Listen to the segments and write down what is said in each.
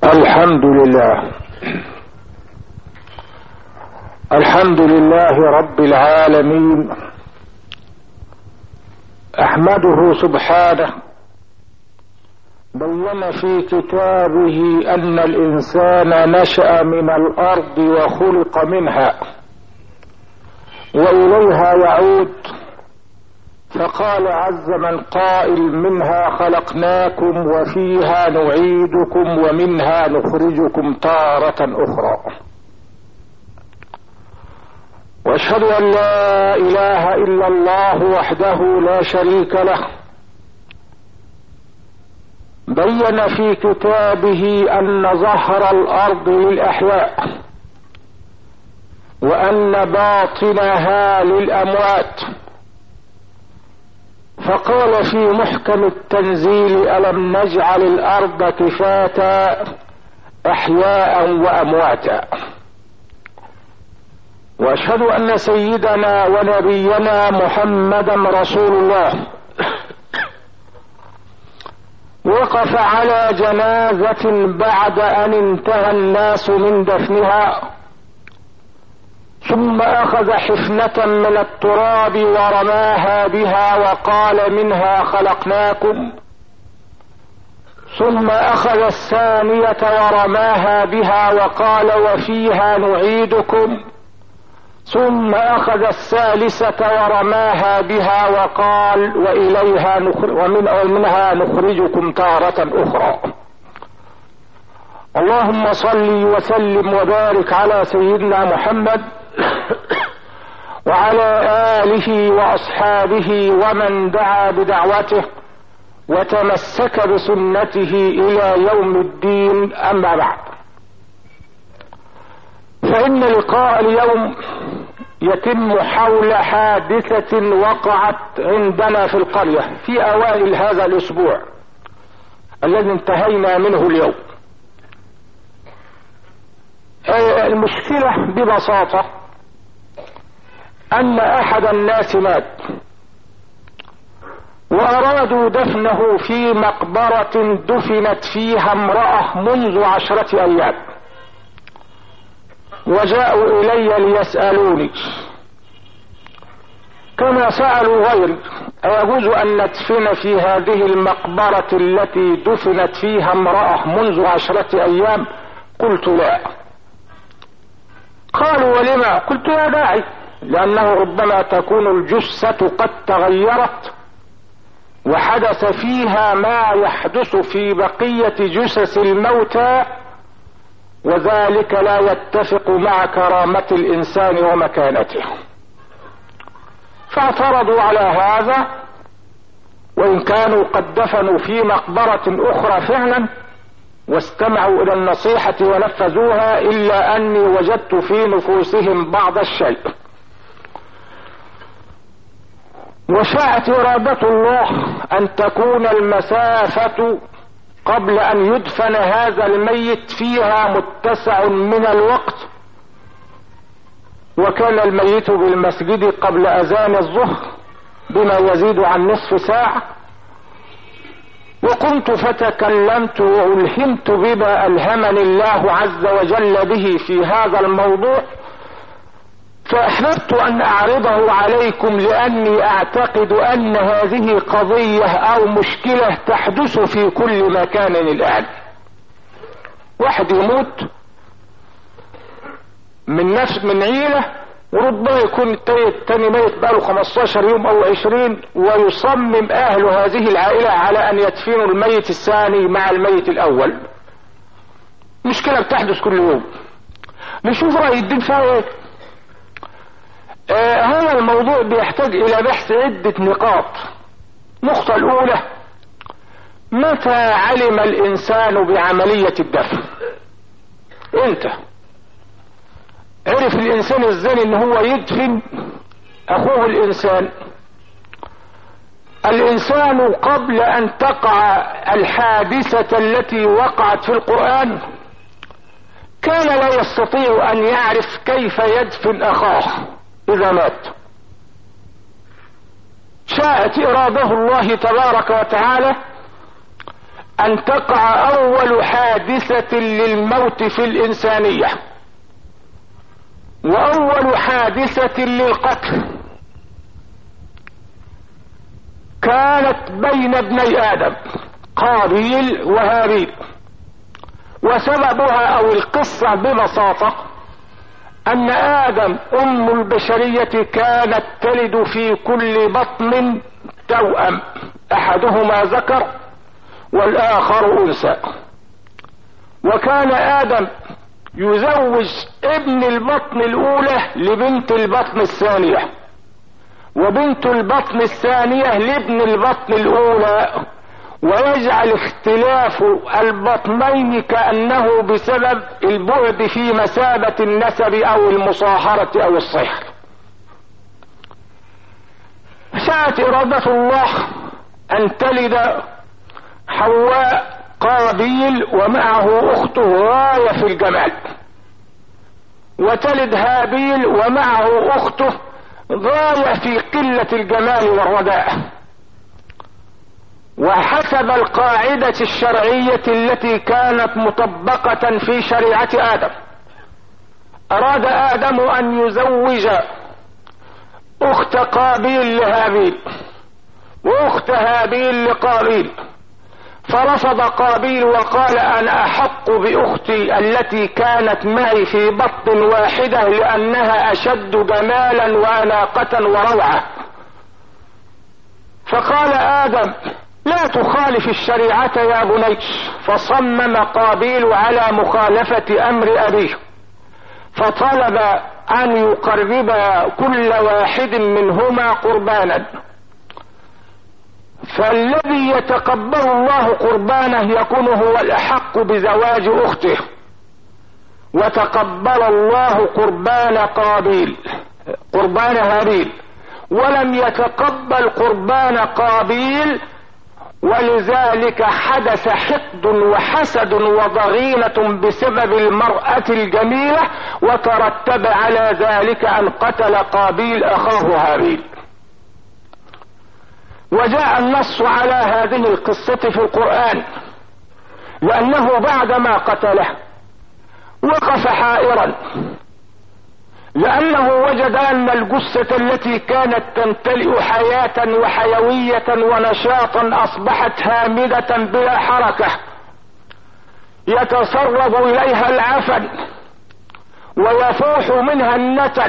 الحمد لله الحمد لله رب العالمين احمده سبحانه بين في كتابه ان الانسان نشا من الارض وخلق منها واليها يعود فقال عز من قائل منها خلقناكم وفيها نعيدكم ومنها نخرجكم تارة اخرى واشهد ان لا اله الا الله وحده لا شريك له بين في كتابه ان ظهر الارض للاحياء وان باطنها للاموات فقال في محكم التنزيل الم نجعل الارض كفاتا احياء وامواتا واشهد ان سيدنا ونبينا محمدا رسول الله وقف على جنازه بعد ان انتهى الناس من دفنها ثم اخذ حفنه من التراب ورماها بها وقال منها خلقناكم ثم اخذ الثانيه ورماها بها وقال وفيها نعيدكم ثم اخذ الثالثه ورماها بها وقال واليها نخر ومن ومنها نخرجكم تاره اخرى اللهم صل وسلم وبارك على سيدنا محمد وعلى اله واصحابه ومن دعا بدعوته وتمسك بسنته الى يوم الدين اما بعد فان لقاء اليوم يتم حول حادثة وقعت عندنا في القرية في اوائل هذا الاسبوع الذي انتهينا منه اليوم المشكلة ببساطة ان احد الناس مات وارادوا دفنه في مقبرة دفنت فيها امرأة منذ عشرة ايام وجاءوا الي ليسألوني كما سألوا غيري أيجوز أن ندفن في هذه المقبرة التي دفنت فيها امرأة منذ عشرة أيام قلت لا قالوا ولما قلت لا داعي لأنه ربما تكون الجثة قد تغيرت وحدث فيها ما يحدث في بقية جثث الموتى وذلك لا يتفق مع كرامة الإنسان ومكانته فاعترضوا على هذا وإن كانوا قد دفنوا في مقبرة أخرى فعلا واستمعوا إلى النصيحة ونفذوها إلا أني وجدت في نفوسهم بعض الشيء وشاءت إرادة الله أن تكون المسافة قبل أن يدفن هذا الميت فيها متسع من الوقت وكان الميت بالمسجد قبل أذان الظهر بما يزيد عن نصف ساعة وقمت فتكلمت وألهمت بما ألهمني الله عز وجل به في هذا الموضوع فأحببت أن أعرضه عليكم لأني أعتقد أن هذه قضية أو مشكلة تحدث في كل مكان الآن واحد يموت من نفس من عيلة وربما يكون التاني ميت بقاله 15 يوم او 20 ويصمم اهل هذه العائلة على ان يدفنوا الميت الثاني مع الميت الاول مشكلة بتحدث كل يوم نشوف رأي الدين فيها ايه آه هذا الموضوع بيحتاج الى بحث عدة نقاط النقطة الاولى متى علم الانسان بعملية الدفن انت عرف الانسان ازاي ان هو يدفن اخوه الانسان الانسان قبل ان تقع الحادثة التي وقعت في القرآن كان لا يستطيع ان يعرف كيف يدفن اخاه اذا مات شاءت اراده الله تبارك وتعالى ان تقع اول حادثة للموت في الانسانية واول حادثة للقتل كانت بين ابني ادم قابيل وهابيل وسببها او القصة ببساطة ان ادم ام البشرية كانت تلد في كل بطن توأم احدهما ذكر والاخر انثى وكان ادم يزوج ابن البطن الاولى لبنت البطن الثانية وبنت البطن الثانية لابن البطن الاولى ويجعل اختلاف البطنين كأنه بسبب البعد في مسابة النسب او المصاهرة او الصهر شاءت ارادة الله ان تلد حواء قابيل ومعه اخته غاية في الجمال وتلد هابيل ومعه اخته غاية في قلة الجمال والرداء وحسب القاعدة الشرعية التي كانت مطبقة في شريعة آدم أراد آدم أن يزوج أخت قابيل لهابيل وأخت هابيل لقابيل فرفض قابيل وقال أنا أحق بأختي التي كانت معي في بطن واحدة لأنها أشد جمالا وأناقة وروعة فقال آدم لا تخالف الشريعة يا بني فصمم قابيل على مخالفة امر ابيه فطلب ان يقرب كل واحد منهما قربانا فالذي يتقبل الله قربانه يكون هو الاحق بزواج اخته وتقبل الله قربان قابيل قربان هابيل ولم يتقبل قربان قابيل ولذلك حدث حقد وحسد وضغينة بسبب المرأة الجميلة وترتب على ذلك ان قتل قابيل اخاه هابيل وجاء النص على هذه القصة في القرآن لأنه بعدما قتله وقف حائرا لأنه وجد أن الجثة التي كانت تمتلئ حياة وحيوية ونشاطا أصبحت هامدة بلا حركة يتسرب إليها العفن ويفوح منها النتن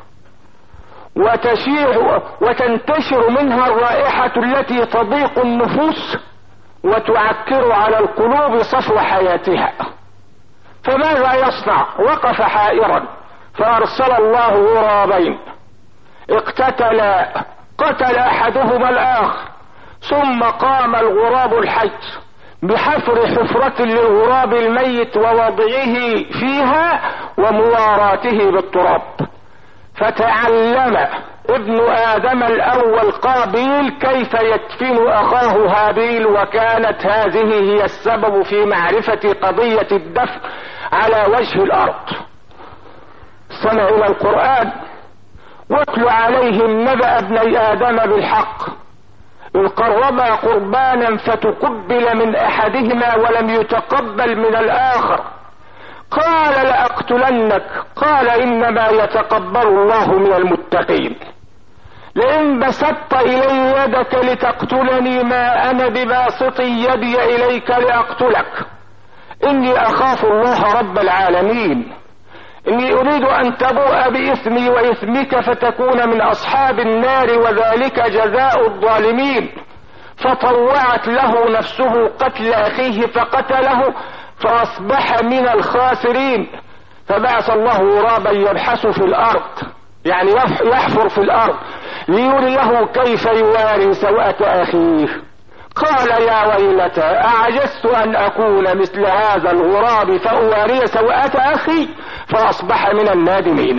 وتشيع وتنتشر منها الرائحة التي تضيق النفوس وتعكر على القلوب صفو حياتها فماذا يصنع وقف حائرا فارسل الله غرابين اقتتلا قتل احدهما الاخر ثم قام الغراب الحي بحفر حفرة للغراب الميت ووضعه فيها ومواراته بالتراب فتعلم ابن ادم الاول قابيل كيف يدفن اخاه هابيل وكانت هذه هي السبب في معرفة قضية الدفن على وجه الارض استمع الى القرآن واتل عليهم نبأ ابني ادم بالحق إن قربا قربانا فتقبل من احدهما ولم يتقبل من الاخر قال لأقتلنك قال انما يتقبل الله من المتقين لئن بسطت الي يدك لتقتلني ما انا بباسط يدي اليك لاقتلك اني اخاف الله رب العالمين اني اريد ان تبوء باثمي واثمك فتكون من اصحاب النار وذلك جزاء الظالمين فطوعت له نفسه قتل اخيه فقتله فاصبح من الخاسرين فبعث الله غرابا يبحث في الارض يعني يحفر في الارض ليريه كيف يواري سوءة اخيه قال يا ويلتى اعجزت ان اكون مثل هذا الغراب فاواري سوءة اخي فاصبح من النادمين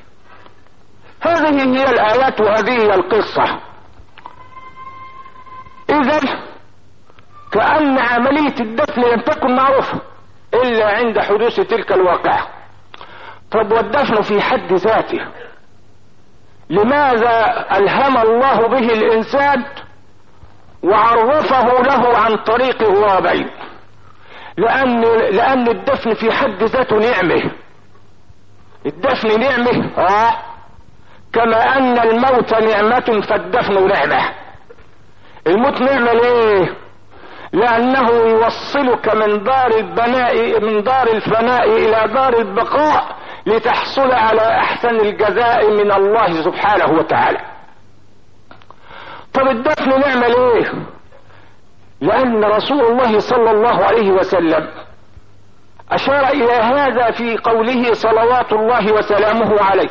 هذه هي الايات وهذه هي القصة اذا كأن عملية الدفن لم تكن معروفة الا عند حدوث تلك الواقعة طب والدفن في حد ذاته لماذا الهم الله به الانسان وعرفه له عن طريق غرابين لأن لأن الدفن في حد ذاته نعمة الدفن نعمة اه كما أن الموت نعمة فالدفن نعمة الموت نعمة ليه؟ لأنه يوصلك من دار البناء من دار الفناء إلى دار البقاء لتحصل على أحسن الجزاء من الله سبحانه وتعالى. طب الدفن نعمة ليه؟ لأن رسول الله صلى الله عليه وسلم أشار إلى هذا في قوله صلوات الله وسلامه عليه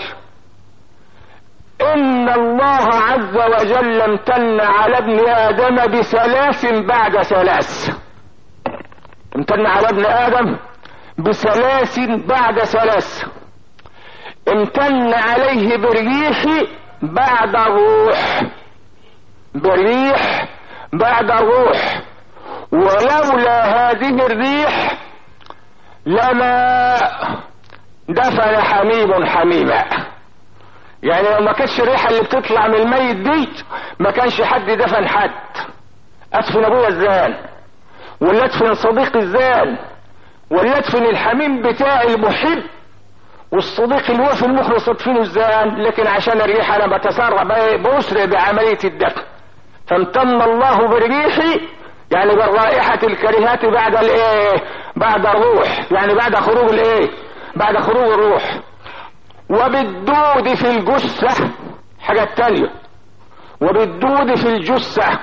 إن الله عز وجل امتن على ابن آدم بثلاث بعد ثلاث امتن على ابن آدم بثلاث بعد ثلاث امتن عليه بالريح بعد الروح بالريح بعد الروح ولولا هذه الريح لما دفن حميم حميما يعني لو ما كانش الريحه اللي بتطلع من الميت دي ما كانش حد دفن حد ادفن ابويا ازاي ولا ادفن صديقي ازاي ولا ادفن الحميم بتاعي المحب والصديق الوفي المخلص ادفنه ازاي لكن عشان الريحه انا بتسرع باسرع بعمليه الدفن فامتن الله بالريح يعني بالرائحة الكريهات بعد الايه بعد الروح يعني بعد خروج الايه بعد خروج الروح وبالدود في الجثة حاجة تانية وبالدود في الجثة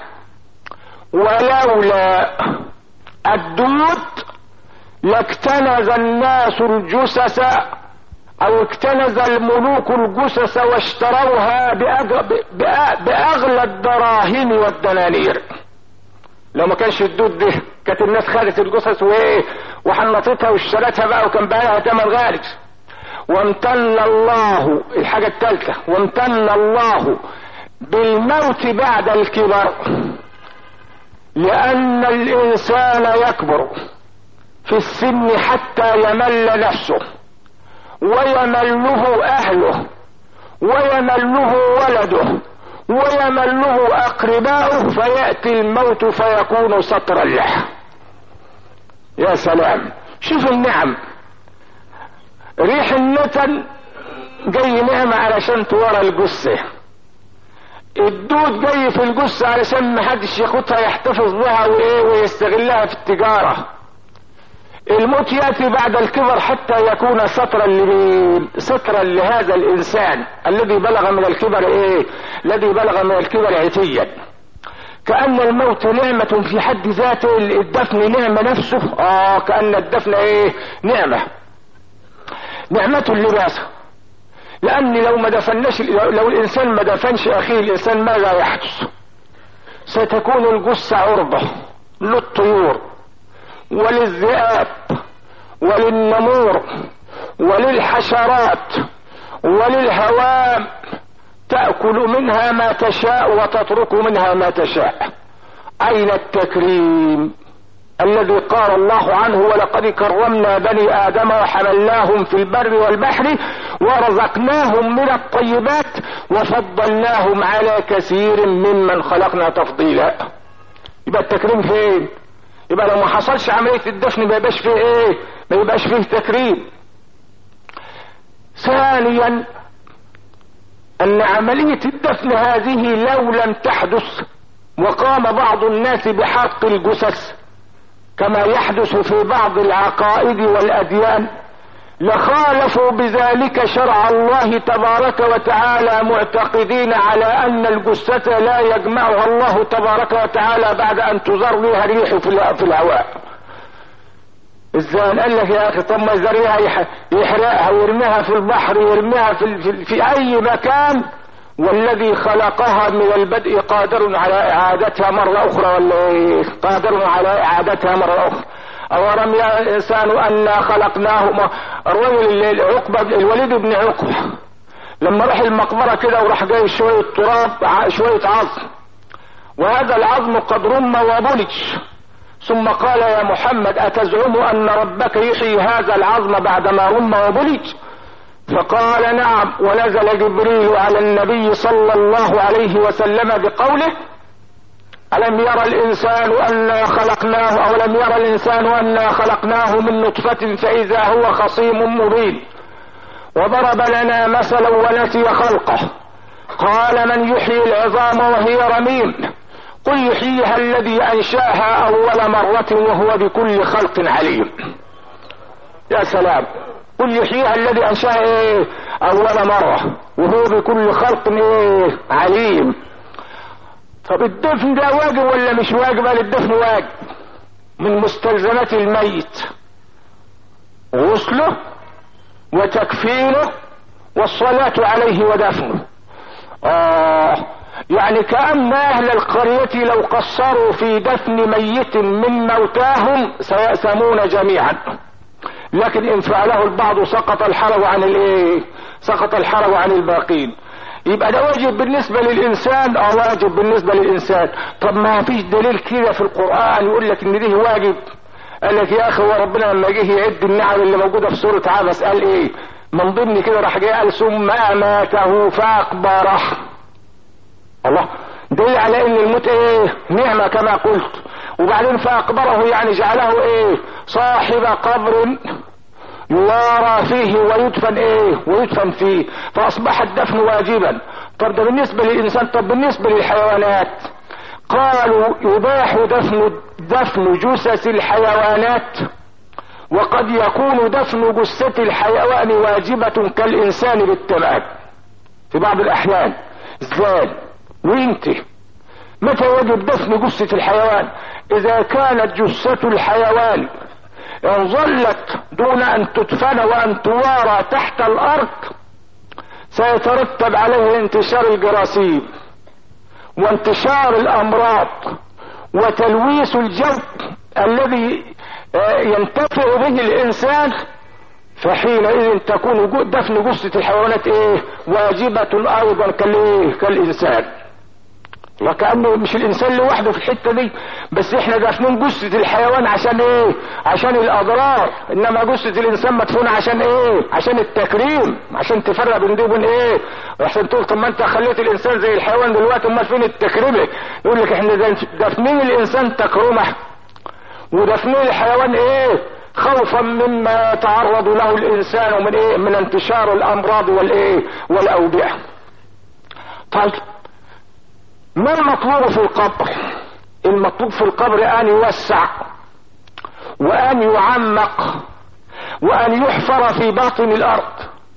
ولولا الدود لاكتنز الناس الجثث او اكتنز الملوك الجثث واشتروها باغلى الدراهم والدنانير لو ما كانش الدود ده كانت الناس خدت الجثث وايه وحنطتها واشترتها بقى وكان بقى لها ثمن غالي وامتن الله الحاجة الثالثة وامتن الله بالموت بعد الكبر لأن الإنسان يكبر في السن حتى يمل نفسه ويمله أهله ويمله ولده ويمله أقرباؤه فيأتي الموت فيكون سطرا له يا سلام شوف النعم ريح النتن جاي نعمة علشان تورى الجثة الدود جاي في الجثة علشان محدش ياخدها يحتفظ بها وايه ويستغلها في التجارة الموت ياتي بعد الكبر حتى يكون سترا سترا لهذا الانسان الذي بلغ من الكبر ايه الذي بلغ من الكبر عتيا كأن الموت نعمة في حد ذاته الدفن نعمة نفسه اه كأن الدفن ايه نعمة نعمة اللباس لأن لو ما دفنش لو الإنسان ما دفنش أخيه الإنسان ماذا يحدث؟ ستكون الجثة عرضة للطيور وللذئاب وللنمور وللحشرات وللهوام تأكل منها ما تشاء وتترك منها ما تشاء أين التكريم الذي قال الله عنه ولقد كرمنا بني آدم وحملناهم في البر والبحر ورزقناهم من الطيبات وفضلناهم على كثير ممن خلقنا تفضيلا يبقى التكريم فين يبقى لو ما حصلش عملية الدفن ما يبقاش فيه ايه ما يبقاش فيه تكريم ثانيا ان عملية الدفن هذه لو لم تحدث وقام بعض الناس بحرق الجثث كما يحدث في بعض العقائد والاديان لخالفوا بذلك شرع الله تبارك وتعالى معتقدين على ان الجثة لا يجمعها الله تبارك وتعالى بعد ان تزر بها الريح في الهواء ازاي قال لك يا اخي طب ما يزريها يحرقها ويرميها في البحر ويرميها في, في, في اي مكان والذي خلقها من البدء قادر على اعادتها مرة اخرى ولا ايه قادر على اعادتها مرة اخرى اولم يا الانسان انا خلقناه الرجل عقبة الوليد بن عقبة لما راح المقبرة كده وراح جاي شوية تراب شوية عظم وهذا العظم قد رم وبلج ثم قال يا محمد اتزعم ان ربك يحيي هذا العظم بعدما رم وبلج فقال نعم ونزل جبريل على النبي صلى الله عليه وسلم بقوله ألم يرى الإنسان أنا خلقناه أو لم يرى الإنسان أنا خلقناه من نطفة فإذا هو خصيم مبين وضرب لنا مثلا ونسي خلقه قال من يحيي العظام وهي رميم قل يحييها الذي أنشاها أول مرة وهو بكل خلق عليم يا سلام قل يحييها الذي أنشاها إيه أول مرة وهو بكل خلق إيه عليم طب الدفن ده واجب ولا مش واجب قال الدفن واجب من مستلزمات الميت غسله وتكفينه والصلاة عليه ودفنه آه يعني كأن أهل القرية لو قصروا في دفن ميت من موتاهم سيأسمون جميعا لكن إن فعله البعض سقط الحرج عن الايه سقط الحرج عن الباقين يبقى ده واجب بالنسبة للإنسان اه واجب بالنسبة للإنسان طب ما فيش دليل كده في القرآن يقول لك إن ده واجب قال لك يا أخي هو ربنا لما جه يعد النعم اللي موجودة في سورة عبس قال إيه من ضمن كده راح جاي قال ثم أماته فأقبره الله دليل على ان الموت ايه نعمة كما قلت وبعدين فاقبره يعني جعله ايه صاحب قبر يوارى فيه ويدفن ايه ويدفن فيه فاصبح الدفن واجبا طب ده بالنسبة للانسان طب بالنسبة للحيوانات قالوا يباح دفن دفن جثث الحيوانات وقد يكون دفن جثة الحيوان واجبة كالانسان بالتمام في بعض الاحيان ازاي وانت متى يجب دفن جثة الحيوان اذا كانت جثة الحيوان ان ظلت دون ان تدفن وان توارى تحت الارض سيترتب عليه انتشار الجراثيم وانتشار الامراض وتلويث الجو الذي ينتفع به الانسان فحينئذ تكون دفن جثة الحيوانات ايه واجبة ايضا كالايه كالانسان وكأنه مش الانسان لوحده في الحتة دي بس احنا دافنين جثة الحيوان عشان ايه عشان الاضرار انما جثة الانسان مدفونة عشان ايه عشان التكريم عشان تفرق بين دي وبين ايه عشان تقول طب ما انت خليت الانسان زي الحيوان دلوقتي امال فين التكريم يقول لك احنا دافنين الانسان تكرمه ودافنين الحيوان ايه خوفا مما يتعرض له الانسان من ايه من انتشار الامراض والايه والاوبئه طيب ما المطلوب في القبر المطلوب في القبر ان يوسع وان يعمق وان يحفر في باطن الارض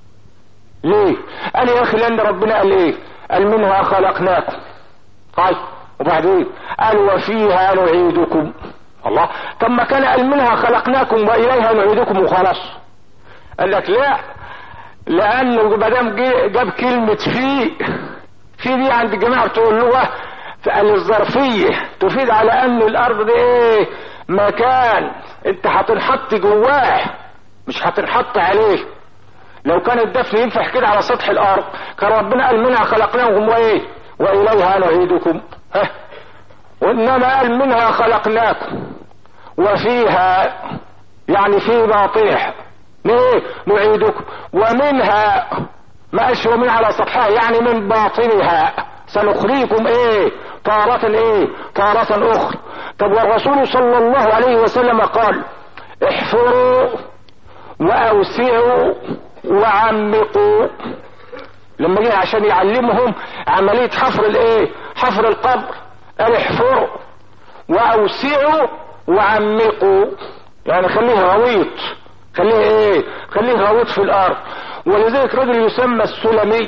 ليه قال يا اخي لان ربنا قال ايه قال منها خلقناكم طيب وبعدين قال وفيها نعيدكم الله طب ما كان قال منها خلقناكم واليها نعيدكم وخلاص قال لك لا لانه ما دام جاب كلمه في في دي عند الجماعه بتوع اللغه فقال الظرفيه تفيد على ان الارض دي ايه مكان انت هتنحط جواه مش هتنحط عليه لو كان الدفن ينفع كده على سطح الارض كان ربنا قال منها خلقناكم وايه واليها نعيدكم ها وانما قال منها خلقناكم وفيها يعني في باطنها ليه نعيدكم ومنها ما قالش ومن على سطحها يعني من باطنها سنخريكم ايه تارة ايه تارة اخرى طب والرسول صلى الله عليه وسلم قال احفروا واوسعوا وعمقوا لما جه عشان يعلمهم عملية حفر الايه حفر القبر قال احفروا واوسعوا وعمقوا يعني خليه غويط خليه ايه خليه غويط في الارض ولذلك رجل يسمى السلمي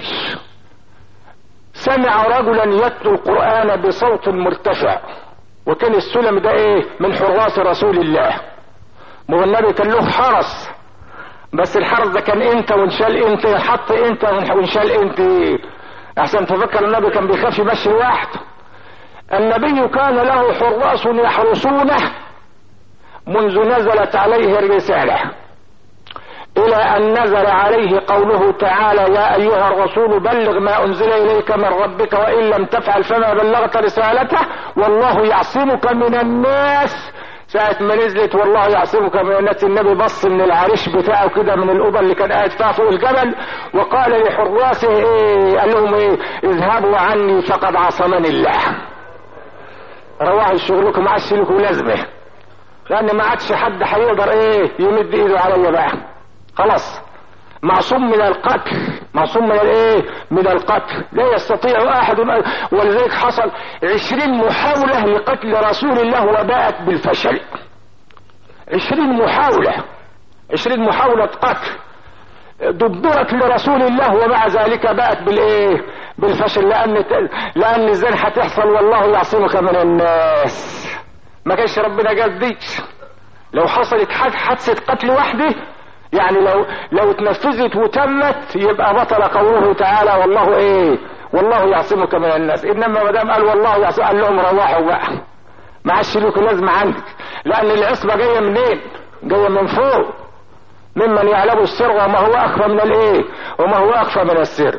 سمع رجلا يتلو القرآن بصوت مرتفع وكان السلم ده ايه من حراس رسول الله ما النبي كان له حرس بس الحرس ده كان انت وانشال انت حط انت وانشال انت احسن تفكر النبي كان بيخاف يمشي لوحده النبي كان له حراس يحرسونه منذ نزلت عليه الرسالة الى ان نزل عليه قوله تعالى يا ايها الرسول بلغ ما انزل اليك من ربك وان لم تفعل فما بلغت رسالته والله يعصمك من الناس ساعة ما نزلت والله يعصمك من الناس النبي بص من العريش بتاعه كده من الأوضة اللي كان قاعد فيها فوق الجبل وقال لحراسه ايه قال لهم ايه اذهبوا عني فقد عصمني الله روحوا شغلكم ما عادش لكم لازمه لان ما عادش حد هيقدر ايه يمد ايده عليا بقى خلاص معصوم من القتل معصوم من الايه من القتل لا يستطيع احد ولذلك حصل عشرين محاولة لقتل رسول الله وباءت بالفشل عشرين محاولة عشرين محاولة قتل دبرت لرسول الله ومع ذلك باءت بالايه بالفشل لان لان الزن هتحصل والله يعصمك من الناس ما كانش ربنا قال دي لو حصلت حادثة قتل واحدة يعني لو لو اتنفذت وتمت يبقى بطل قوله تعالى والله ايه والله يعصمك من الناس انما ما دام قال والله يعصم قال لهم روحوا بقى ما عادش لكم لازمه عندك لان العصمه جايه منين جايه من فوق ممن يعلم السر وما هو اخفى من الايه وما هو اخفى من السر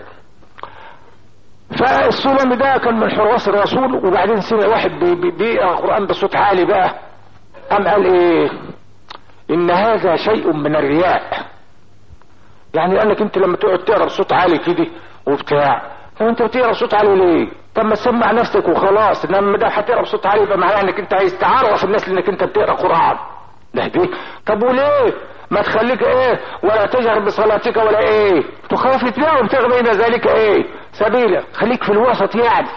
فالسلم ده كان من حراس الرسول وبعدين سمع واحد بيقرا القران بصوت عالي بقى قام قال ايه ان هذا شيء من الرياء يعني لانك انت لما تقعد تقرا بصوت عالي كده وبتاع طب انت بتقرا بصوت عالي ليه طب ما تسمع نفسك وخلاص انما ده هتقرا بصوت عالي يبقى معناه انك انت عايز تعرف الناس انك انت بتقرا قران ده دي طب وليه ما تخليك ايه ولا تجهر بصلاتك ولا ايه تخافت بها وابتغ بين ذلك ايه سبيلا خليك في الوسط يعني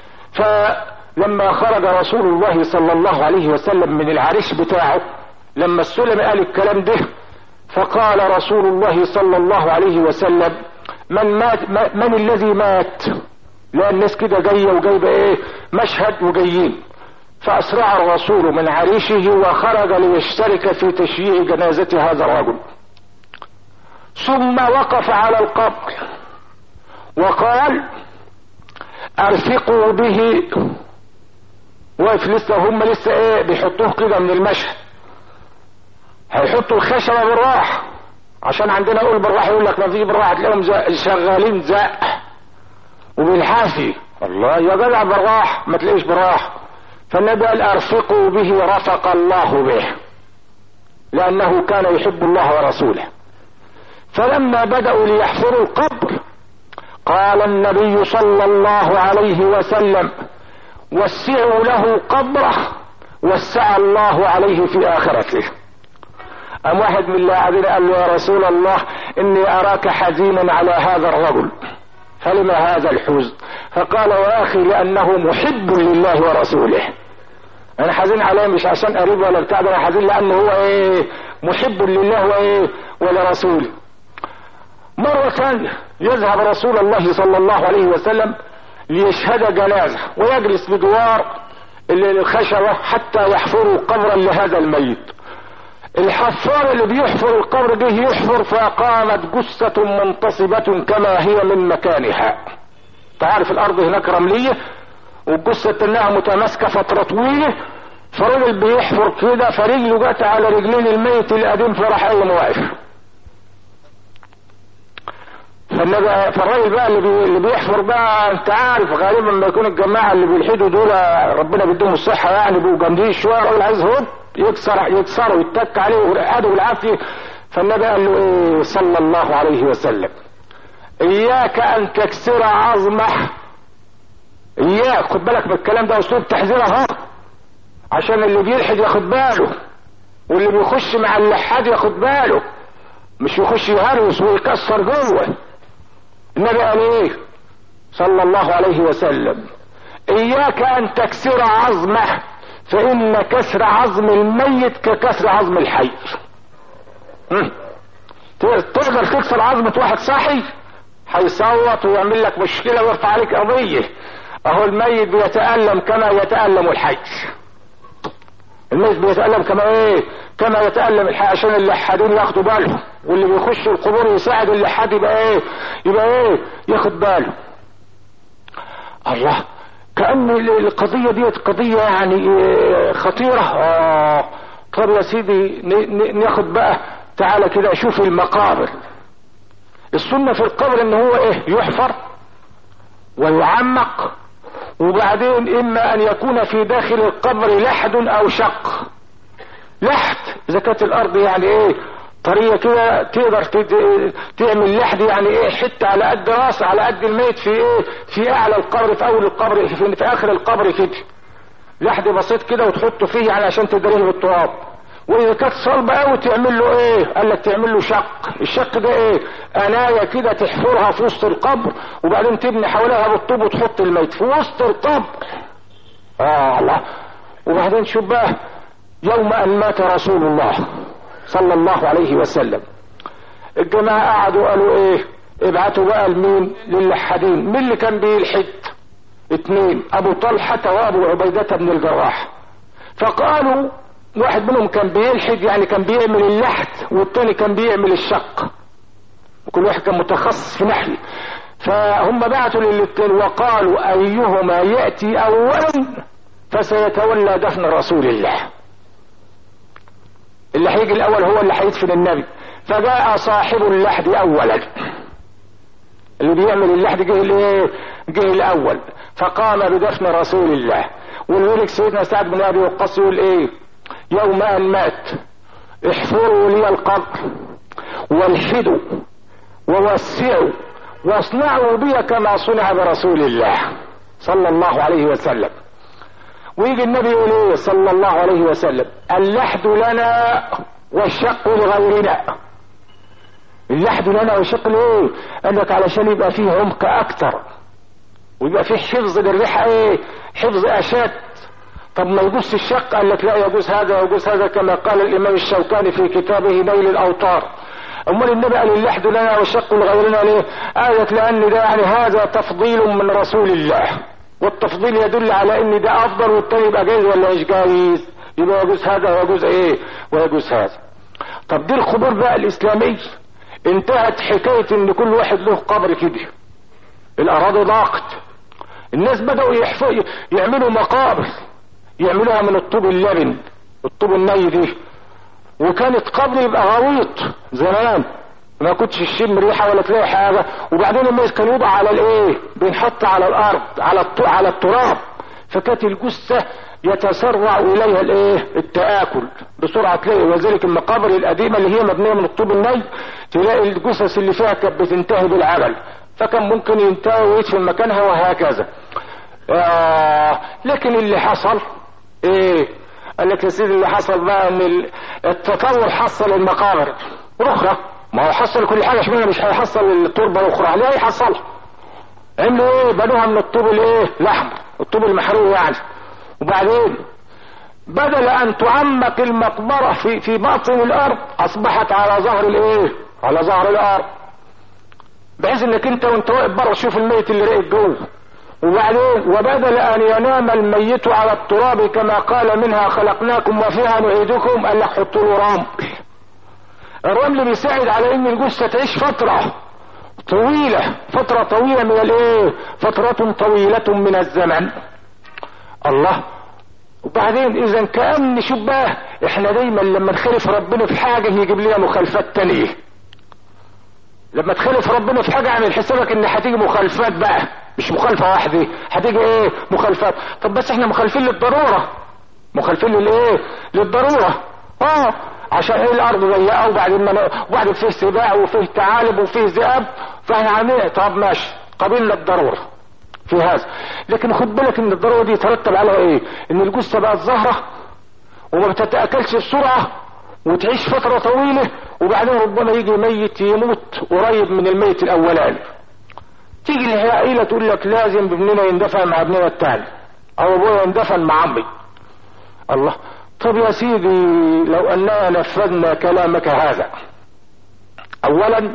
فلما خرج رسول الله صلى الله عليه وسلم من العريش بتاعه لما السلم قال الكلام ده فقال رسول الله صلى الله عليه وسلم من مات من الذي مات لا الناس كده جاية وجايبة ايه مشهد وجايين فاسرع الرسول من عريشه وخرج ليشترك في تشييع جنازة هذا الرجل ثم وقف على القبر وقال ارفقوا به واقف لسه هم لسه ايه بيحطوه كده من المشهد هيحطوا الخشبة بالراحة عشان عندنا اقول بالراحة يقول لك ما فيش بالراحة تلاقيهم شغالين زق وبالحافي الله يا جدع بالراحة ما تلاقيش بالراحة فالنبي قال ارفقوا به رفق الله به لانه كان يحب الله ورسوله فلما بدأوا ليحفروا القبر قال النبي صلى الله عليه وسلم وسعوا له قبره وسع الله عليه في اخرته ام واحد من اللي قاعدين قال له يا رسول الله اني اراك حزينا على هذا الرجل فلما هذا الحزن فقال يا اخي لانه محب لله ورسوله انا حزين عليه مش عشان قريب ولا بتاع ده انا حزين لانه هو ايه محب لله وايه ولرسوله مرة ثانية يذهب رسول الله صلى الله عليه وسلم ليشهد جنازة ويجلس بجوار الخشبة حتى يحفروا قبرا لهذا الميت الحفار اللي بيحفر القبر ده يحفر فقامت جثة منتصبة كما هي من مكانها تعرف الارض هناك رملية والجثة انها متماسكة فترة طويلة فالراجل بيحفر كده فرجله جت على رجلين الميت القديم فراح قايم واقف فالنبي فالراجل بقى اللي, بي اللي بيحفر بقى انت عارف غالبا ما يكون الجماعه اللي بيلحدوا دول ربنا بيديهم الصحه يعني بيبقوا جامدين شويه الراجل عايز هوب يكسر يكسره ويتك عليه ويرقده بالعافيه فالنبي قال له ايه صلى الله عليه وسلم اياك ان تكسر عظمه اياك خد بالك من الكلام ده اسلوب تحذير اهو عشان اللي بيلحد ياخد باله واللي بيخش مع اللحاد ياخد باله مش يخش يهرس ويكسر جوه النبي قال ايه صلى الله عليه وسلم اياك ان تكسر عظمه فان كسر عظم الميت ككسر عظم الحي تقدر تكسر عظمة واحد صاحي هيصوت ويعمل لك مشكلة ويرفع عليك قضية اهو الميت بيتألم كما يتألم الحي الميت بيتألم كما ايه كما يتألم الحي عشان اللحادين ياخدوا بالهم واللي بيخش القبور يساعد اللحاد يبقى ايه يبقى ايه ياخد باله الله كأن القضية دي قضية يعني خطيرة اه طب يا سيدي ناخد بقى تعالى كده شوف المقابر السنة في القبر ان هو ايه يحفر ويعمق وبعدين اما ان يكون في داخل القبر لحد او شق لحد اذا كانت الارض يعني ايه طريقة كده تقدر تعمل لحد يعني ايه حتة على قد راس على قد الميت في ايه في اعلى القبر في اول القبر في, في اخر القبر كده لحد بسيط كده وتحطه فيه يعني عشان تدريه بالتراب واذا كانت صلبه قوي تعمل له ايه قال لك تعمل له شق الشق ده ايه انايه كده تحفرها في وسط القبر وبعدين تبني حواليها بالطوب وتحط الميت في وسط القبر اه الله وبعدين شوف بقى يوم ان مات رسول الله صلى الله عليه وسلم الجماعه قعدوا قالوا ايه ابعتوا بقى لمين للحدين مين اللي كان بيلحد اتنين ابو طلحه وابو عبيده بن الجراح فقالوا واحد منهم كان بيلحد يعني كان بيعمل اللحد والتاني كان بيعمل الشق وكل واحد كان متخصص في نحل فهم بعتوا للاتنين وقالوا ايهما ياتي اولا فسيتولى دفن رسول الله اللي هيجي الاول هو اللي هيدفن النبي فجاء صاحب اللحد اولا اللي بيعمل اللحد جه الايه جه الاول فقام بدفن رسول الله ولذلك سيدنا سعد بن ابي وقاص يقول ايه يوم ان مات احفروا لي القبر والحدوا ووسعوا واصنعوا بي كما صنع برسول الله صلى الله عليه وسلم ويجي النبي يقول ايه صلى الله عليه وسلم اللحد لنا والشق لغيرنا اللحد لنا والشق ليه قال لك علشان يبقى فيه عمق اكتر ويبقى فيه حفظ للريحه ايه حفظ اشد طب ما يجوز الشق قال لك لا يجوز هذا يجوز هذا كما قال الامام الشوكاني في كتابه نيل الاوطار امال النبي قال اللحد لنا والشق لغيرنا ليه قال لك لان ده يعني هذا تفضيل من رسول الله والتفضيل يدل على ان ده افضل والتاني يبقى جايز ولا مش جايز يبقى يجوز هذا ويجوز ايه ويجوز هذا طب دي القبور بقى الاسلامي انتهت حكاية ان كل واحد له قبر كده الاراضي ضاقت الناس بدأوا يحفظ يعملوا مقابر يعملوها من الطوب اللبن الطوب الني دي وكانت قبل يبقى غويط زمان ما كنتش تشم ريحه ولا تلاقي حاجه وبعدين الناس كان يوضع على الايه بينحط على الارض على على التراب فكانت الجثه يتسرع اليها الايه التاكل بسرعه تلاقي وذلك المقابر القديمه اللي هي مبنيه من الطوب الني تلاقي الجثث اللي فيها كانت بتنتهي بالعمل فكان ممكن ينتهي ويدفن مكانها وهكذا آه لكن اللي حصل ايه قال لك يا سيدي اللي حصل بقى ان التطور حصل المقابر اخرى ما هو حصل كل حاجه اشمعنى مش هيحصل التربه الاخرى ليه هيحصلها عملوا ايه بنوها من الطوب الايه الاحمر الطوب المحروق يعني وبعدين بدل ان تعمق المقبره في في باطن الارض اصبحت على ظهر الايه على ظهر الارض بحيث انك انت وانت واقف بره تشوف الميت اللي راقد جوه وبعدين وبدل ان ينام الميت على التراب كما قال منها خلقناكم وفيها نعيدكم قال لك حطوا له رمل الرمل بيساعد على ان الجثه تعيش فتره طويله فتره طويله من الايه فتره طويله من الزمن الله وبعدين اذا كان شوف بقى احنا دايما لما نخالف ربنا في حاجه يجيب لنا مخالفات تانية لما تخالف ربنا في حاجه اعمل حسابك ان هتيجي مخالفات بقى مش مخالفه واحده هتيجي ايه مخالفات طب بس احنا مخالفين للضروره مخالفين للايه للضروره اه عشان ايه الارض ضيقه وبعدين ما وبعدين فيه سباع وفيه ثعالب وفيه ذئاب فاحنا عاملين طب ماشي قابلنا الضروره في هذا لكن خد بالك ان الضروره دي يترتب عليها ايه ان الجثه بقت ظاهره وما بتتاكلش بسرعه وتعيش فتره طويله وبعدين ربما يجي ميت يموت قريب من الميت الاولاني تيجي العائله تقول لك لازم ابننا يندفن مع ابننا الثاني او ابويا يندفن مع عمي الله طب يا سيدي لو اننا نفذنا كلامك هذا اولا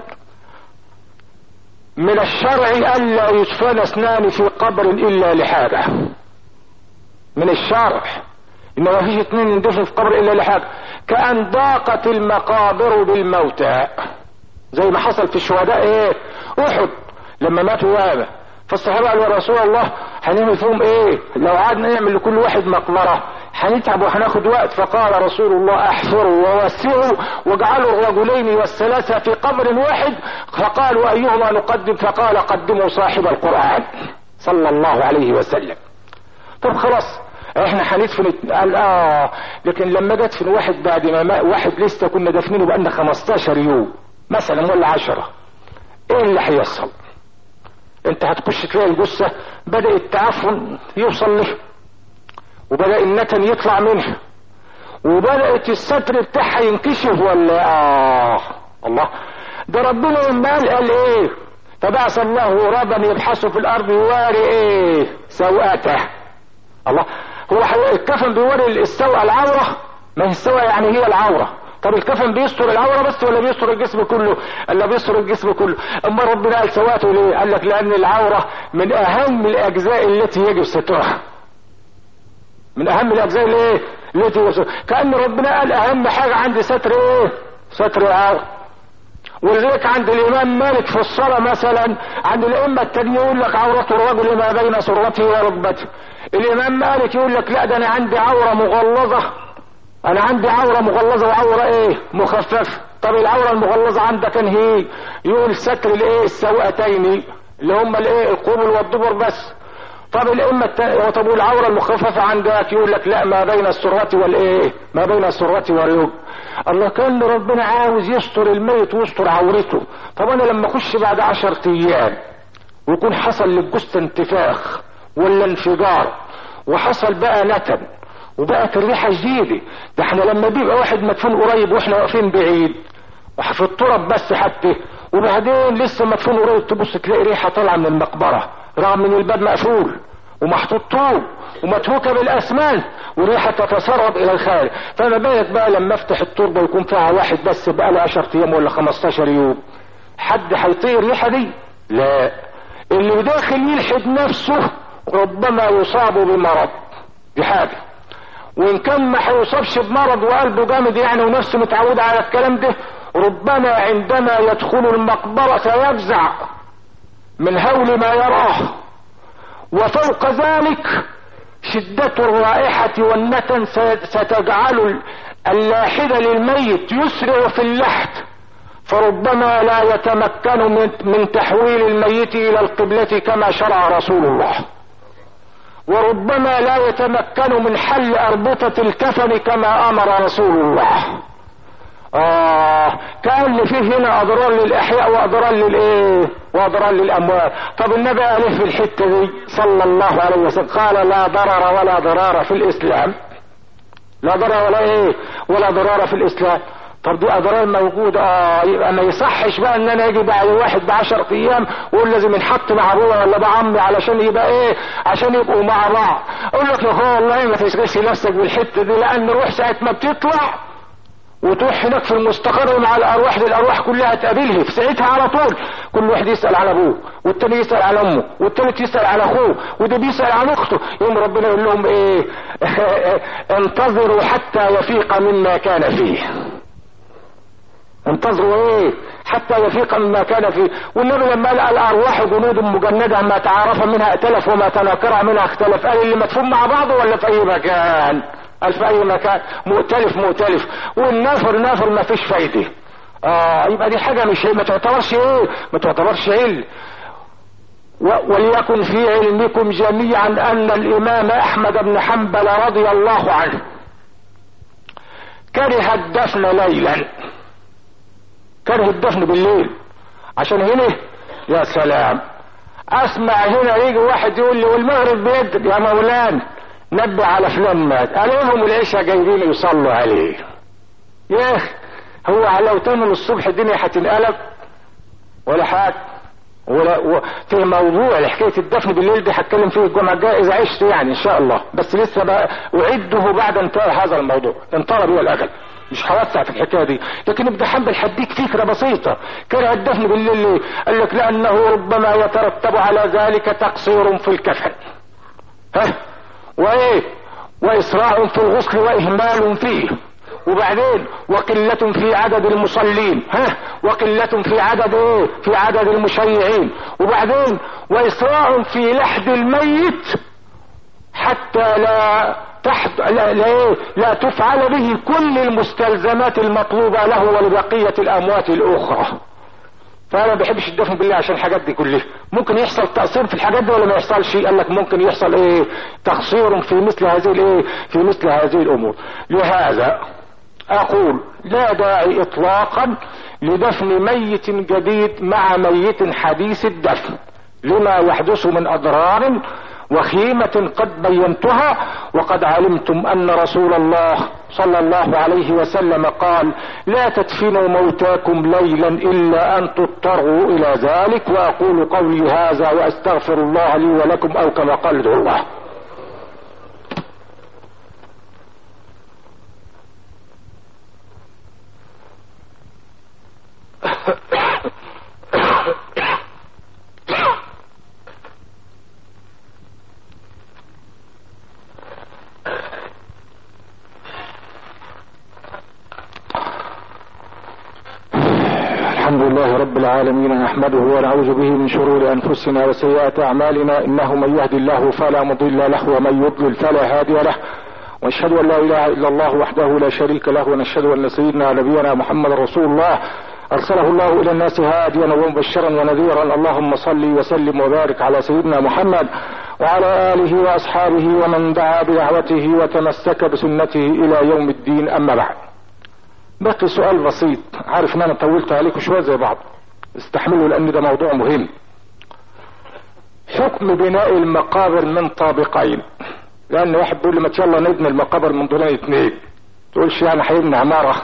من الشرع الا يدفن اثنان في قبر الا لحاجه من الشرع ان ما فيش اثنين يندفن في قبر الا لحاجه كان ضاقت المقابر بالموتى زي ما حصل في الشهداء ايه احد لما ماتوا ياما فالصحابه قالوا يا رسول الله هنعمل فيهم ايه لو قعدنا نعمل لكل واحد مقبره هنتعب وهناخد وقت فقال رسول الله احفروا ووسعوا واجعلوا الرجلين والثلاثة في قبر واحد فقالوا ايهما نقدم فقال قدموا صاحب القرآن صلى الله عليه وسلم طب خلاص احنا هندفن قال اه لكن لما جت في واحد بعد ما واحد لسه كنا دافنينه بقالنا 15 يوم مثلا ولا 10 ايه اللي هيحصل انت هتخش تلاقي الجثه بدا التعفن يوصل له وبدأ النتن يطلع منها وبدأت الستر بتاعها ينكشف ولا اه الله ده ربنا لما قال قال ايه فبعث الله غرابا يبحث في الارض يواري ايه سوءته الله هو الكفن بيوري السوء العورة ما هي السوء يعني هي العورة طب الكفن بيستر العورة بس ولا بيستر الجسم كله الا بيستر الجسم كله اما ربنا قال سواته ليه قال لك لان العورة من اهم الاجزاء التي يجب سترها من اهم الاجزاء اللي ايه التي يجب كأن ربنا قال اهم حاجة عندي ستر ايه ستر العورة ولذلك عند الامام مالك في الصلاة مثلا عند الائمة التانيين يقول لك عورة الرجل ما بين سرته وركبته الامام مالك يقول لك لا ده انا عندي عورة مغلظة انا عندي عورة مغلظة وعورة ايه مخففة طب العورة المغلظة عندك انهي يقول ستر الايه السوءتين اللي هم الايه القبل والدبر بس طب الائمة التانية طب والعورة المخففة عندك يقول لك لا ما بين السرة والايه ما بين السرة والركب الله كان ربنا عاوز يستر الميت ويستر عورته طب انا لما اخش بعد عشر ايام ويكون حصل للجثة انتفاخ ولا انفجار وحصل بقى نتن وبقت الريحة جديدة ده احنا لما بيبقى واحد مدفون قريب واحنا واقفين بعيد في التراب بس حتى وبعدين لسه مدفون قريب تبص تلاقي ريحة طالعة من المقبرة رغم ان الباب مقفول ومحطوط طوب ومتروكه بالاسمنت وريحه تتسرب الى الخارج فما بالك بقى لما افتح التربه ويكون فيها واحد بس بقى له 10 ايام ولا 15 يوم حد هيطير الريحه دي لا اللي داخل يلحد نفسه ربما يصاب بمرض دي حاجه وان كان ما هيصابش بمرض وقلبه جامد يعني ونفسه متعود على الكلام ده ربما عندما يدخل المقبره سيفزع من هول ما يراه وفوق ذلك شدة الرائحة والنتن ستجعل اللاحد للميت يسرع في اللحد فربما لا يتمكن من, من تحويل الميت الى القبلة كما شرع رسول الله وربما لا يتمكن من حل اربطة الكفن كما امر رسول الله آه كأن فيه هنا أضرار للإحياء وأضرار للإيه؟ وأضرار للأموات، طب النبي قال في الحتة دي صلى الله عليه وسلم قال لا ضرر ولا ضرار في الإسلام. لا ضرر ولا إيه؟ ولا ضرار في الإسلام. طب دي أضرار موجودة آه يبقى ما يصحش بقى إن أنا أجي بعد واحد بعشر أيام وأقول لازم ينحط مع أبويا ولا بعمي علشان يبقى إيه؟ عشان يبقوا مع بعض. أقول لك يا أخويا والله ما تشغلش نفسك بالحتة دي لأن روح ساعة ما بتطلع وتروح هناك في المستقر مع الارواح دي الارواح كلها تقابلها في ساعتها على طول كل واحد يسال على ابوه والتاني يسال على امه والتالت يسال على اخوه وده بيسال عن اخته يوم ربنا يقول لهم ايه انتظروا حتى يفيق مما كان فيه انتظروا ايه حتى يفيق مما كان فيه والنبي لما قال الارواح جنود مجنده ما تعارف منها ائتلف وما تناكر منها اختلف قال اللي مدفون مع بعضه ولا في اي مكان قال في اي مكان مؤتلف مؤتلف والنافر نافر ما فيش فايده اه يبقى دي حاجه مش ما تعتبرش ايه ما تعتبرش علم وليكن في علمكم جميعا ان الامام احمد بن حنبل رضي الله عنه كره الدفن ليلا كره الدفن بالليل عشان هنا يا سلام اسمع هنا يجي واحد يقول لي والمغرب بيدك يا مولانا نبه على فلان مات قالوا لهم العشاء جايبين يصلوا عليه يا اخي هو لو تمن الصبح الدنيا هتنقلب ولا حاجه ولا و... في موضوع حكايه الدفن بالليل دي هتكلم فيه الجمعه الجايه اذا عشت يعني ان شاء الله بس لسه بقى اعده بعد انتهاء هذا الموضوع انطلب هو الاجل مش هوسع في الحكايه دي لكن ابن حنبل هديك فكره بسيطه كره الدفن بالليل ليه؟ قال لك لانه ربما يترتب على ذلك تقصير في الكفن ها وايه واسراع في الغسل واهمال فيه وبعدين وقلة في عدد المصلين ها وقلة في عدد ايه في عدد المشيعين وبعدين واسراع في لحد الميت حتى لا تحت لا, لا, لا تفعل به كل المستلزمات المطلوبة له ولبقية الاموات الاخرى فانا ما بحبش الدفن بالله عشان الحاجات دي كلها ممكن يحصل تقصير في الحاجات دي ولا ما يحصلش قال لك ممكن يحصل ايه تقصير في مثل هذه الايه في مثل هذه الامور لهذا اقول لا داعي اطلاقا لدفن ميت جديد مع ميت حديث الدفن لما يحدث من اضرار وخيمة قد بينتها وقد علمتم ان رسول الله صلى الله عليه وسلم قال لا تدفنوا موتاكم ليلا الا ان تضطروا الى ذلك واقول قولي هذا واستغفر الله لي ولكم او كما قال ادعوا الله الحمد لله رب العالمين نحمده ونعوذ به من شرور انفسنا وسيئات اعمالنا انه من يهدي الله فلا مضل له ومن يضلل فلا هادي له واشهد ان لا اله الا الله وحده لا شريك له ونشهد ان سيدنا نبينا محمد رسول الله ارسله الله الى الناس هاديا ومبشرا ونذيرا اللهم صل وسلم وبارك على سيدنا محمد وعلى اله واصحابه ومن دعا بدعوته وتمسك بسنته الى يوم الدين اما بعد باقي سؤال بسيط عارف ان انا طولت عليكم شويه زي بعض استحملوا لان ده موضوع مهم حكم بناء المقابر من طابقين لان واحد بيقول لي ما يلا نبني المقابر من دورين اتنين تقولش يعني هيبني عماره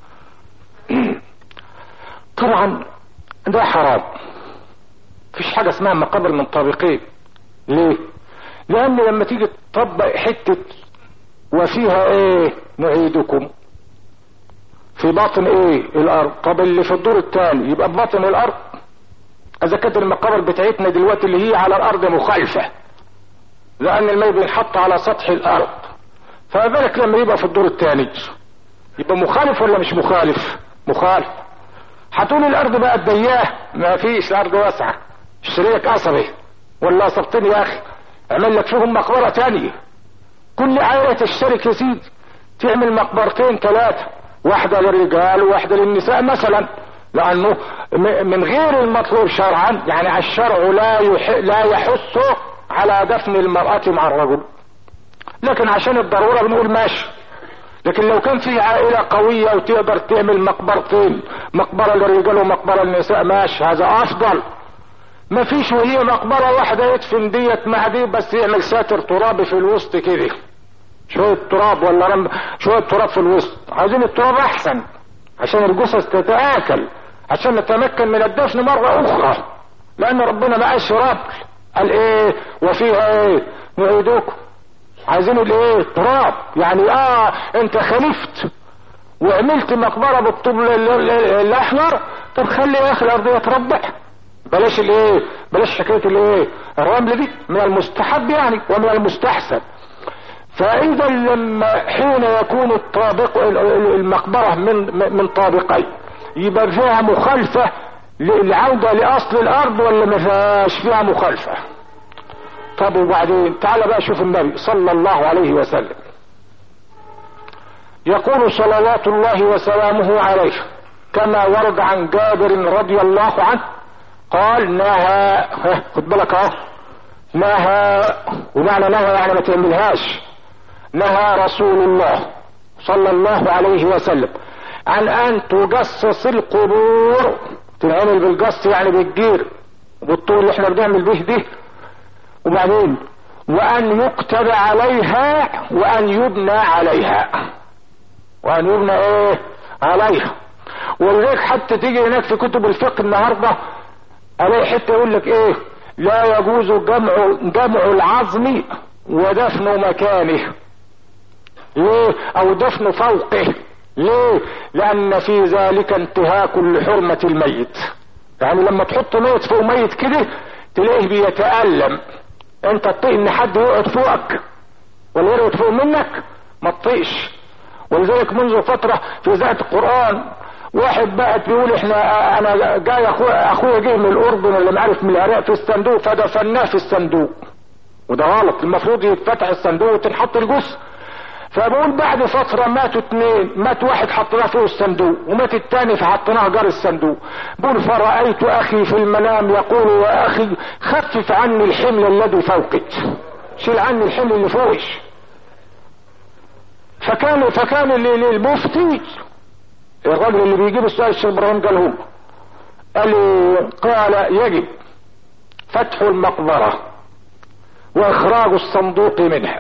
طبعا ده حرام مفيش حاجه اسمها مقابر من طابقين ليه لان لما تيجي تطبق حته وفيها ايه نعيدكم في باطن ايه الارض طب اللي في الدور الثاني يبقى بباطن الارض اذا كانت المقابر بتاعتنا دلوقتي اللي هي على الارض مخالفة لان الماء بينحط على سطح الارض فذلك لما يبقى في الدور الثاني يبقى مخالف ولا مش مخالف مخالف هتقول الارض بقت ضيقه ما فيش الارض واسعه اشتريك قصبي ولا قصبتين يا اخي اعمل لك فيهم مقبره تانية كل عائله تشترك يا سيدي تعمل مقبرتين ثلاثه واحدة للرجال وواحدة للنساء مثلا لانه من غير المطلوب شرعا يعني الشرع لا يح لا يحث على دفن المرأة مع الرجل لكن عشان الضرورة بنقول ماشي لكن لو كان في عائلة قوية وتقدر تعمل مقبرتين مقبرة للرجال ومقبرة للنساء ماشي هذا افضل ما فيش وهي مقبرة واحدة يدفن ديت مع دي بس يعمل ساتر ترابي في الوسط كده شوية تراب ولا رمل شوية تراب في الوسط عايزين التراب احسن عشان الجثث تتآكل عشان نتمكن من الدفن مرة اخرى لان ربنا ما قالش رب قال ايه وفيها ايه نعيدكم عايزين الايه تراب يعني اه انت خلفت وعملت مقبرة بالطوب الاحمر طب خلي يا اخي الارض يتربع بلاش الايه بلاش حكاية الايه الرمل دي من المستحب يعني ومن المستحسن فاذا لما حين يكون الطابق المقبرة من من طابقين يبقى فيها مخالفة للعودة لاصل الارض ولا ما فيهاش فيها مخالفة طب وبعدين تعال بقى شوف النبي صلى الله عليه وسلم يقول صلوات الله وسلامه عليه كما ورد عن جابر رضي الله عنه قال نهى خد بالك اهو نهى ومعنى نهى يعني ما تعملهاش نهى رسول الله صلى الله عليه وسلم عن ان تجصص القبور تنعمل بالجص يعني بالجير بالطول اللي احنا بنعمل به ده وبعدين وان يكتب عليها وان يبنى عليها وان يبنى ايه عليها ولذلك حتى تيجي هناك في كتب الفقه النهارده الاقي حته يقول لك ايه لا يجوز جمع جمع العظم ودفن مكانه ليه او دفن فوقه ليه لان في ذلك انتهاك لحرمة الميت يعني لما تحط ميت فوق ميت كده تلاقيه بيتألم انت تطيق ان حد يقعد فوقك ولا يقعد فوق منك ما تطيقش ولذلك منذ فترة في ذات القرآن واحد بقى بيقول احنا انا جاي اخويا اخويا جه من الاردن ولا ما عارف من العراق في الصندوق فدفناه في الصندوق وده غلط المفروض يتفتح الصندوق وتنحط الجثه فبقول بعد فترة ماتوا اتنين مات واحد حطيناه فوق الصندوق ومات التاني فحطيناه جار الصندوق بقول فرأيت اخي في المنام يقول يا اخي خفف عني الحمل الذي فوقك شيل عني الحمل اللي فوقش فكان فكان للمفتي الرجل اللي بيجيب السؤال الشيخ ابراهيم قال هو قال قال يجب فتح المقبرة واخراج الصندوق منها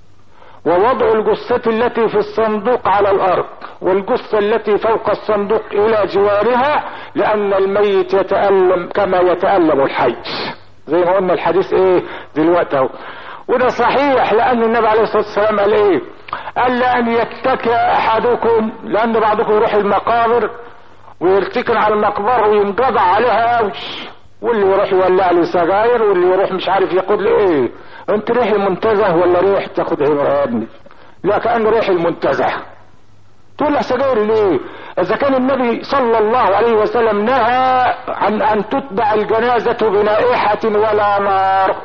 ووضع الجثة التي في الصندوق على الارض والجثة التي فوق الصندوق الى جوارها لان الميت يتألم كما يتألم الحي زي ما قلنا الحديث ايه دلوقتي اهو وده صحيح لان النبي عليه الصلاة والسلام قال ايه قال لان يتكى احدكم لان بعضكم يروح المقابر ويرتكن على المقبرة وينقضع عليها قوي واللي يروح يولع لي سجاير واللي يروح مش عارف ياخد لي ايه انت ريح المنتزه ولا ريح تاخد هبره يا ابني لا كان ريح المنتزه تقول له سجاير ليه اذا كان النبي صلى الله عليه وسلم نهى عن ان تتبع الجنازة بنائحة ولا نار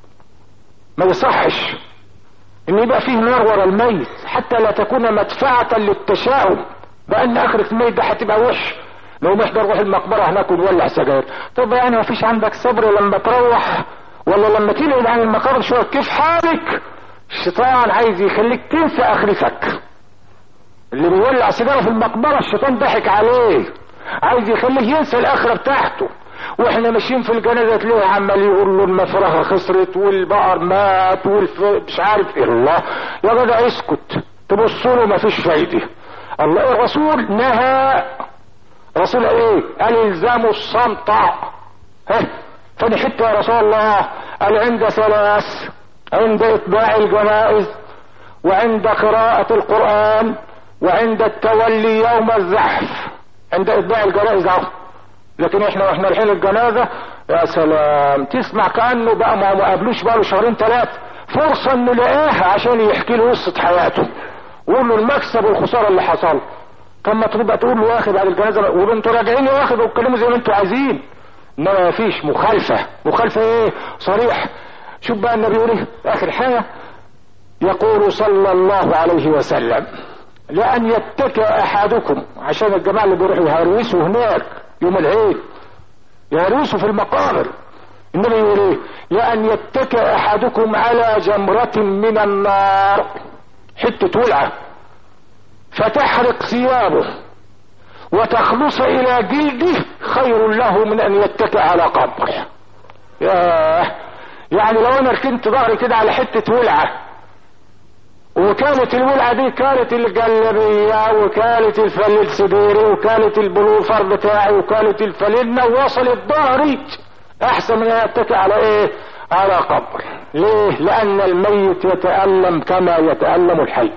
ما يصحش ان يبقى فيه نار ورا الميت حتى لا تكون مدفعة للتشاؤم بان اخرة الميت ده هتبقى وش لو نحضر نروح المقبرة هناك ونولع سجاير طب يعني ما فيش عندك صبر لما تروح ولا لما تنقل عن المقابر شوية كيف حالك الشيطان عايز يخليك تنسى اخرتك اللي بيولع سيجاره في المقبره الشيطان ضحك عليه عايز يخليه ينسى الاخره بتاعته واحنا ماشيين في الجنازه تلاقيه عمال يقول له المفرخه خسرت والبقر مات والف مش عارف ايه الله يا جدع اسكت تبص له مفيش فايده الله الرسول نهى رسول ايه قال الزاموا الصمت ها فدي حته يا رسول الله قال عند ثلاث عند اتباع الجنائز وعند قراءة القرآن وعند التولي يوم الزحف عند اتباع الجنائز عفوا لكن احنا واحنا رايحين الجنازه يا سلام تسمع كانه بقى ما ما قابلوش بقى له شهرين ثلاثه فرصه انه يلاقيها عشان يحكي له قصه حياته ويقول له المكسب والخساره اللي حصل كما تبقى تقول له يا اخي بعد الجنازه وانتوا راجعين يا اخي واتكلموا زي ما انتوا عايزين انما ما فيش مخالفه مخالفه ايه صريح شوف بقى النبي يقول ايه اخر حاجه يقول صلى الله عليه وسلم لأن يتكى أحدكم عشان الجماعة اللي بيروحوا يهروسوا هناك يوم العيد يهروسوا في المقابر النبي يقول ايه لأن يتكى أحدكم على جمرة من النار حتة ولعة فتحرق ثيابه وتخلص إلى جلده خير له من أن يتكى على قبر ياه يعني لو أنا ركنت ظهري كده على حتة ولعة وكانت الولعة دي كانت الجلبية وكانت الفليل سديري وكانت البلوفر بتاعي وكانت الفليلنا ووصلت ظهري احسن من ان يتكي على ايه على قبر ليه لان الميت يتألم كما يتألم الحي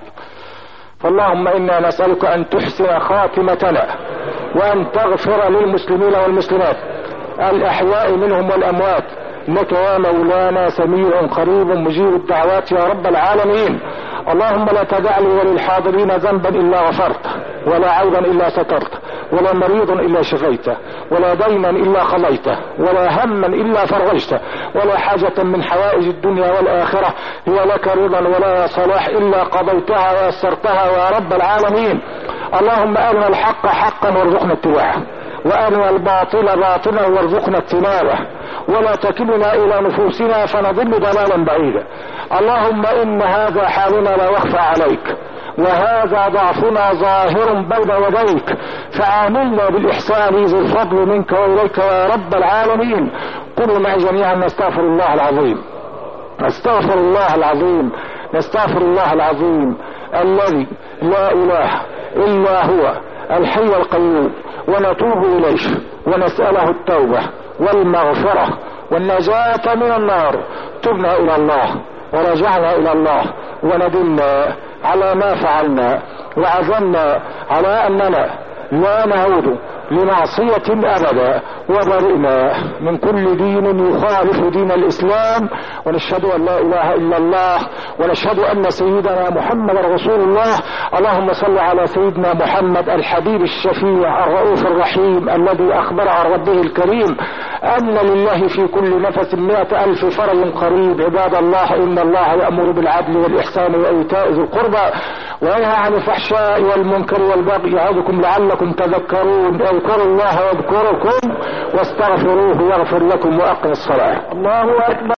فاللهم انا نسألك ان تحسن خاتمتنا وان تغفر للمسلمين والمسلمات الاحياء منهم والاموات انك يا مولانا سميع قريب مجيب الدعوات يا رب العالمين اللهم لا تدع لي وللحاضرين ذنبا الا غفرته ولا عيبا الا سترته ولا مريضا الا شفيته ولا دينا الا خليته ولا هما الا فرجته ولا حاجة من حوائج الدنيا والاخرة هي لك رضا ولا صلاح الا قضيتها ويسرتها يا رب العالمين اللهم ارنا الحق حقا وارزقنا اتباعه وارنا الباطل باطلا وارزقنا اجتنابه ولا تكلنا الى نفوسنا فنضل ضلالا بعيدا اللهم ان هذا حالنا لا يخفى عليك وهذا ضعفنا ظاهر بين يديك فعاملنا بالاحسان ذي الفضل منك واليك يا رب العالمين قلوا معي جميعا نستغفر الله العظيم نستغفر الله العظيم نستغفر الله العظيم الذي لا اله الا هو الحي القيوم ونتوب اليه ونساله التوبه والمغفره والنجاه من النار تبنا الى الله ورجعنا الى الله وندمنا على ما فعلنا وعزمنا على اننا لا نعود لمعصية ابدا وبرئنا من كل دين يخالف دين الاسلام ونشهد ان لا اله الا الله ونشهد ان سيدنا محمد رسول الله اللهم صل على سيدنا محمد الحبيب الشفيع الرؤوف الرحيم الذي اخبر عن ربه الكريم ان لله في كل نفس مئة الف فرج قريب عباد الله ان الله يأمر بالعدل والاحسان وايتاء ذي القربى وينهى عن الفحشاء والمنكر والبغي يعظكم لعلكم تذكرون اذكروا الله يذكركم واستغفروه يغفر لكم واقم الصلاة الله اكبر